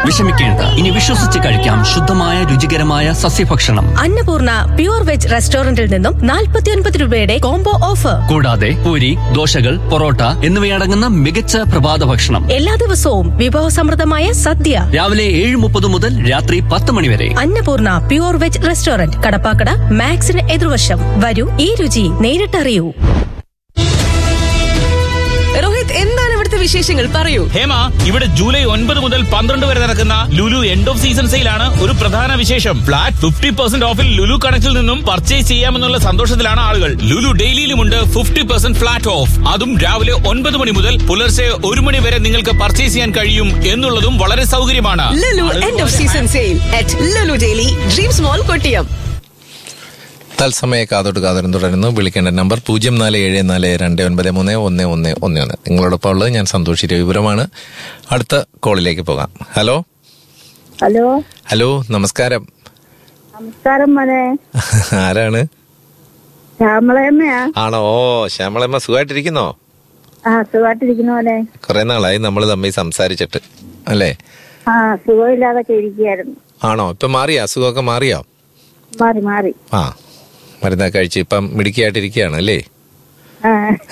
വിഷമിക്കേണ്ട ഇനി വിശ്വസിച്ച് കഴിക്കാം ശുദ്ധമായ രുചികരമായ സസ്യഭക്ഷണം അന്നപൂർണ പ്യൂർ വെജ് റെസ്റ്റോറന്റിൽ നിന്നും 49 രൂപയുടെ കോംബോ ഓഫർ കൂടാതെ പൂരി ദോശകൾ പൊറോട്ട എന്നിവയടങ്ങുന്ന മികച്ച പ്രഭാത ഭക്ഷണം എല്ലാ ദിവസവും വിഭവസമൃദ്ധമായ സദ്യ രാവിലെ ഏഴ് മുപ്പത് മുതൽ രാത്രി പത്ത് മണി വരെ Annapoorna pure veg restaurant Kadappakada മാക്സിന് എതിർവശം വരൂ ഈ രുചി നേരിട്ടറിയൂ രോഹിത് എന്താണ് ഇവിടുത്തെ വിശേഷങ്ങൾ പറയൂ ഹേമ ഇവിടെ ജൂലൈ ഒൻപത് മുതൽ പന്ത്രണ്ട് വരെ നടക്കുന്ന ലുലു എൻഡ് ഓഫ് സീസൺ സെയിലാണ് ഒരു പ്രധാന വിശേഷം ഫ്ലാറ്റ് ഫിഫ്റ്റി പെർസെന്റ് ഓഫിൽ ലുലു കണക്റ്റിൽ നിന്നും പർച്ചേസ് ചെയ്യാമെന്നുള്ള സന്തോഷത്തിലാണ് ആളുകൾ ലുലു ഡെയിലിയിലുമുണ്ട് ഫിഫ്റ്റി പെർസെന്റ് ഫ്ലാറ്റ് ഓഫ് അതും രാവിലെ ഒൻപത് മണി മുതൽ പുലർച്ചെ ഒരു മണി വരെ നിങ്ങൾക്ക് പർച്ചേസ് ചെയ്യാൻ കഴിയും എന്നുള്ളതും വളരെ സൗകര്യമാണ് Lulu end of season sale at Lulu daily dreams mall Kottiyam തത്സമയ കാതോട്ട് കാതോരം തുടരുന്നു വിളിക്കേണ്ട നമ്പർ പൂജ്യം നാല് ഏഴ് നാല് രണ്ട് ഒൻപത് മൂന്ന് ഒന്ന് ഒന്ന് ഒന്ന് ഒന്ന് നിങ്ങളോടൊപ്പം ഉള്ളത് ഞാൻ സന്തോഷ് രവിപുരമാണ് അടുത്ത കോളിലേക്ക് പോകാം ഹലോ ഹലോ ഹലോ നമസ്കാരം നമസ്കാരം മോനെ ആരാണ് ശ്യാമളയമ്മയാ ആണോ ഓ ശ്യാമളമ്മ സുഖമായിട്ടിരിക്കുന്നോ ആ സുഖമായിട്ടിരിക്കുന്ന പോലെ കുറെ നാളായി നമ്മൾ തമ്മിൽ സംസാരിച്ചിട്ട് അല്ലേ ആ സുഖമില്ലാതൊക്കെ ഇരിക്കുകയായിരുന്നു ആണോ ഇപ്പൊ മാറിയോ അസുഖമൊക്കെ മാറിയോ മാറി മാറി ആ മരുന്നൊക്കെ കഴിച്ച് ഇപ്പം മിടുക്കിയായിട്ടിരിക്കുകയാണ് അല്ലേ ആ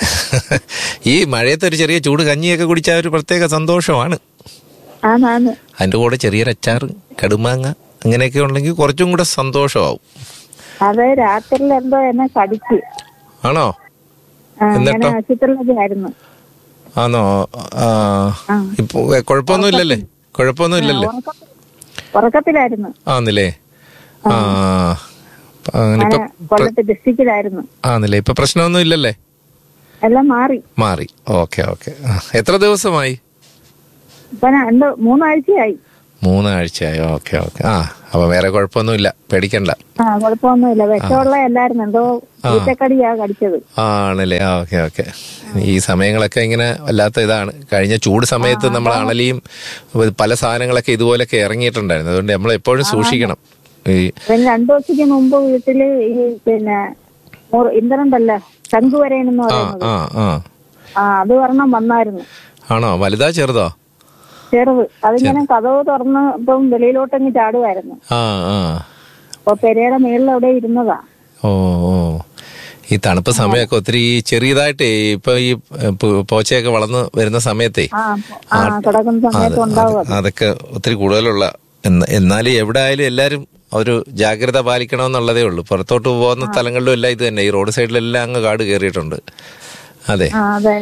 ഈ മഴയത്ത് ഒരു ചെറിയ ചൂട് കഞ്ഞിയൊക്കെ കുടിച്ചാൽ ഒരു പ്രത്യേക സന്തോഷമാണ് ആന്നാന്ന് അതിന്റെ കൂടെ ചെറിയൊരു അച്ചാർ കടുമാങ്ങ അങ്ങനെയൊക്കെ ഉണ്ടെങ്കിൽ കുറച്ചും കൂടെ സന്തോഷമാവും അത് രാത്രിയിൽ എന്തോ എന്നെ കടിച്ച് ആണോ ആ, ഞാൻ എന്നിട്ടോ? ആശുപത്രിയിലൊക്കെ ആയിരുന്നു ആണോ ആ, ആ. ഇപ്പൊ കുഴപ്പമൊന്നും ഇല്ലല്ലേ കുഴപ്പമൊന്നും ഇല്ലല്ലേ ഉറക്കത്തിൽ- ഉറക്കത്തിലായിരുന്നു ആന്നില്ലേ ആ അങ്ങനെ ഞാൻ ഇപ്പൊ കൊല്ലത്ത് ഡിസ്ട്രിക്റ്റിലായിരുന്നു ആന്നില്ലേ ഇപ്പൊ പ്രശ്നമൊന്നും ഇല്ലല്ലേ എല്ലാം മാറി മാറി ഓക്കെ ഓക്കെ എത്ര ദിവസമായി ഇപ്പൊ ഞാൻ രണ്ട് മൂന്നാഴ്ചയായി മൂന്നാഴ്ചയായി ഓക്കെ ഓക്കെ ആ അപ്പൊ വേറെ കുഴപ്പമൊന്നുമില്ല പേടിക്കണ്ട ആ കുഴപ്പമൊന്നുമില്ല വിഷമുള്ള എല്ലായിരുന്നു എന്തോ ഈറ്റക്കടിയാ കടിച്ചത് ആണല്ലേ ആ ഓക്കെ ഓക്കെ ഈ സമയങ്ങളൊക്കെ ഇങ്ങനെ വല്ലാത്ത ഇതാണ് കഴിഞ്ഞ ചൂട് സമയത്ത് നമ്മൾ അണലിയും പല സാധനങ്ങളൊക്കെ ഇതുപോലൊക്കെ ഇറങ്ങിയിട്ടുണ്ടായിരുന്നു അതുകൊണ്ട് നമ്മൾ എപ്പോഴും സൂക്ഷിക്കണം ഈ പിന്നെ രണ്ടു ദിവസത്തേക്ക് മുമ്പ് വീട്ടില് ഈ പിന്നെ മുറ- ഇന്ദ്രണ്ടല്ലോ ശംഖുവരയൻ എന്ന് ആ പറയുന്നത് ആ ആ ആ അത് ഒരെണ്ണം വന്നായിരുന്നു ആണോ വലുതാ ചെറുതോ ചെറുത് അതിങ്ങനെ കഥവ് തുറന്ന് ഇപ്പം വെളിയിലോട്ടങ്ങ് ചാടുമായിരുന്നു ആ ആ അപ്പൊ പെരയുടെ മേളിൽ അവിടെ ഇരുന്നതാ ഓ ഓ ഈ തണുപ്പ് സമയമൊക്കെ ഒത്തിരി ഈ ചെറിയതായിട്ട് ഇപ്പൊ ഈ പു- പോച്ചയൊക്കെ വളർന്ന് വരുന്ന സമയത്തേ ആ ആ കിടക്കുന്ന സമയത്ത് അത് ഉണ്ടാവും അത് അതൊക്കെ ഒത്തിരി കൂടുതലുള്ള എന്ന- എന്നാലും എവിടെ ആയാലും എല്ലാരും ഒരു ജാഗ്രത പാലിക്കണമെന്നുള്ളതേ ഉള്ളൂ പുറത്തോട്ട് പോകുന്ന സ്ഥലങ്ങളിലും എല്ലാം ഇത് തന്നെ ഈ റോഡ് സൈഡിലെല്ലാം അങ്ങ് കാട് കയറിയിട്ടുണ്ട് അതെ ആ അതെ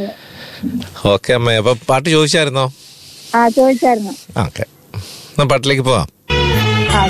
ഓക്കെ അമ്മ അപ്പൊ പാട്ട് ചോദിച്ചായിരുന്നോ ആ ചോദിച്ചായിരുന്നു ഓക്കെ എന്നാ പാട്ടിലേക്ക് പോവാം